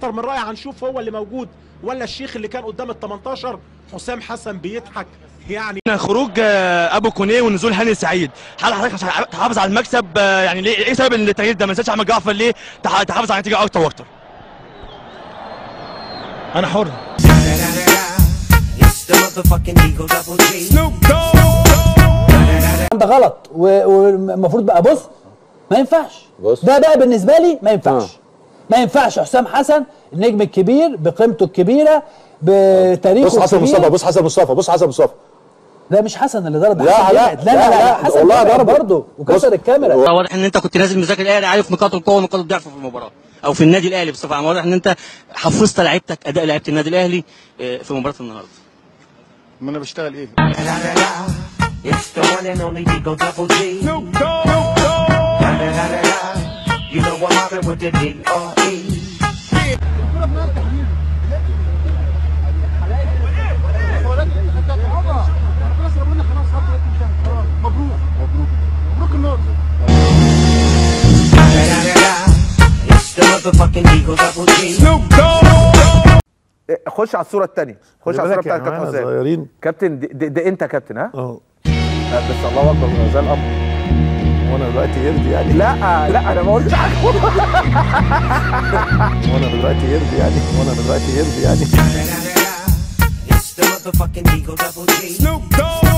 اكتر من رايه هنشوف هو اللي موجود ولا الشيخ اللي كان قدام ال 18 حسام حسن بيضحك يعني خروج آه، ابو كونيه ونزول هاني سعيد هل حضرتك عشان تحافظ على المكسب آه، يعني ليه ايه سبب التغيير ده ما نسيتش احمد جعفر ليه تح- تحافظ على النتيجه اكتر واكتر انا حر It's the motherfucking Eagle Double G. ده غلط و- والمفروض بقى بص ما ينفعش بص. ده بقى بالنسبه لي ما ينفعش آه. ما ينفعش حسام حسن النجم الكبير بقيمته الكبيره بتاريخه بص حسن الكبير. مصطفى بص حسن مصطفى بص حسن مصطفى لا مش حسن اللي ضرب لا، حسن لا، جامد. لا لا لا، لا, لا، حسن والله ضرب ضربه. برضه وكسر بص. الكاميرا واضح ان انت كنت نازل مذاكر الاهلي عارف نقاط القوه ونقاط الضعف في المباراه او في النادي الاهلي بصفه عامه واضح ان انت حفظت لعيبتك اداء لعيبه النادي الاهلي آه، في مباراه النهارده ما انا بشتغل ايه La la la. It's the one and only Eagle Double G. La la la la la. You know I'm mobbing with the D.R.E. La la la la. It's the motherfucking Eagle Double G. خش على الصوره الثانيه خش على الصوره بتاعت كابتن حسام صغيرين كابتن دي, دي, دي انت كابتن ها اه لا، بس الله اكبر زي الامر وانا دلوقتي قرد يعني لا لا انا ما قلتش حاجه وانا دلوقتي قرد يعني وانا دلوقتي قرد يعني It's the motherfucking Eagle Double G.